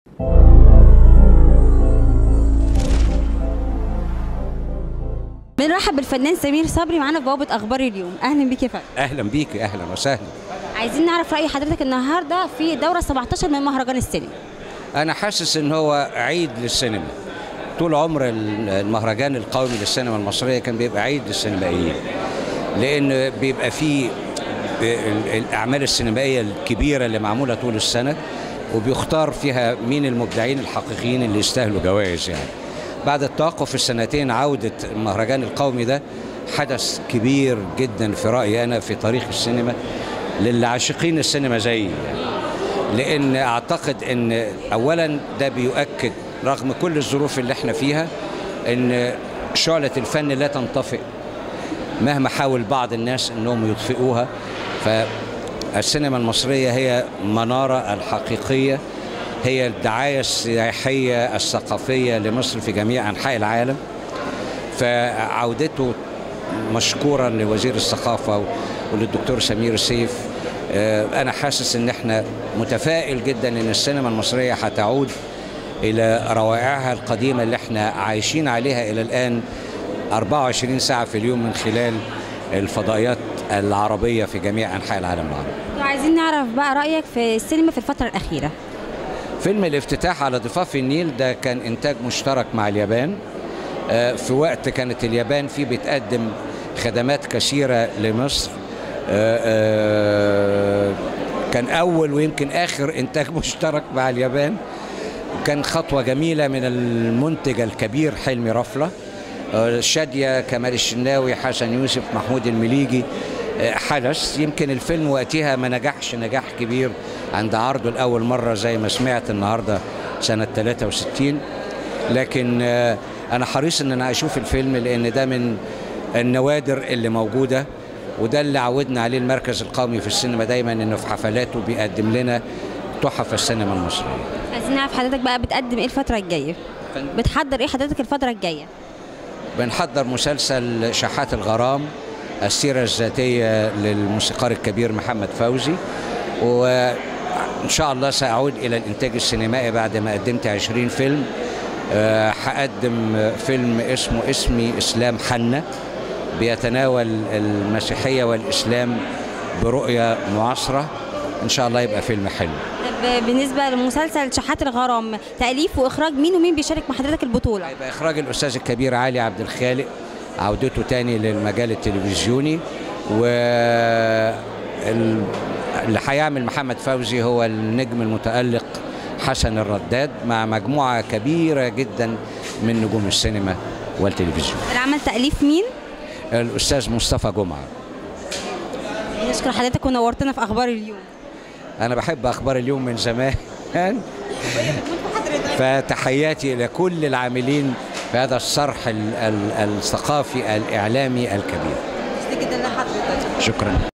بنرحب بالفنان سمير صبري معانا في بوابه اخبار اليوم اهلا بيك يا فندم اهلا بيك اهلا وسهلا عايزين نعرف راي حضرتك النهارده في دوره 17 من مهرجان السينما انا حاسس ان هو عيد للسينما طول عمر المهرجان القومي للسينما المصريه كان بيبقى عيد للسينمائيين لان بيبقى فيه الاعمال السينمائيه الكبيره اللي معموله طول السنه وبيختار فيها مين المبدعين الحقيقيين اللي يستاهلوا جوائز يعني بعد التوقف السنتين عوده المهرجان القومي ده حدث كبير جدا في رايي انا في تاريخ السينما للي عاشقين السينما زيي يعني. لان اعتقد ان اولا ده بيؤكد رغم كل الظروف اللي احنا فيها ان شعله الفن لا تنطفئ مهما حاول بعض الناس انهم يطفئوها فالسينما المصريه هي مناره الحقيقيه هي الدعايه السياحيه الثقافيه لمصر في جميع انحاء العالم فعودته مشكورا لوزير الثقافه وللدكتور سمير سيف انا حاسس ان احنا متفائل جدا ان السينما المصريه هتعود الى روائعها القديمه اللي احنا عايشين عليها الى الان 24 ساعه في اليوم من خلال الفضائيات العربيه في جميع انحاء العالم العربي. عايزين نعرف بقى رايك في السينما في الفتره الاخيره. فيلم الافتتاح على ضفاف النيل ده كان انتاج مشترك مع اليابان في وقت كانت اليابان فيه بتقدم خدمات كثيره لمصر كان اول ويمكن اخر انتاج مشترك مع اليابان كان خطوه جميله من المنتج الكبير حلمي رفله شاديه كمال الشناوي حسن يوسف محمود المليجي حدث يمكن الفيلم وقتها ما نجحش نجاح كبير عند عرضه لاول مره زي ما سمعت النهارده سنه 63 لكن انا حريص ان انا اشوف الفيلم لان ده من النوادر اللي موجوده وده اللي عودنا عليه المركز القومي في السينما دايما انه في حفلاته بيقدم لنا تحف السينما المصريه. عايزين نعرف حضرتك بقى بتقدم ايه الفتره الجايه؟ بتحضر ايه حضرتك الفتره الجايه؟ بنحضر مسلسل شحات الغرام السيره الذاتيه للموسيقار الكبير محمد فوزي وان شاء الله ساعود الى الانتاج السينمائي بعد ما قدمت 20 فيلم هقدم فيلم اسمه اسمي اسلام حنه بيتناول المسيحية والإسلام برؤية معاصرة إن شاء الله يبقى فيلم حلو بالنسبة لمسلسل شحات الغرام تأليف وإخراج مين ومين بيشارك مع حضرتك البطولة؟ هيبقى إخراج الأستاذ الكبير علي عبد الخالق عودته تاني للمجال التلفزيوني و اللي هيعمل محمد فوزي هو النجم المتألق حسن الرداد مع مجموعة كبيرة جدا من نجوم السينما والتلفزيون العمل تأليف مين؟ الاستاذ مصطفى جمعه نشكر حضرتك ونورتنا في اخبار اليوم انا بحب اخبار اليوم من زمان فتحياتي الى كل العاملين في هذا الصرح الثقافي الاعلامي الكبير جدا لحضرتك شكرا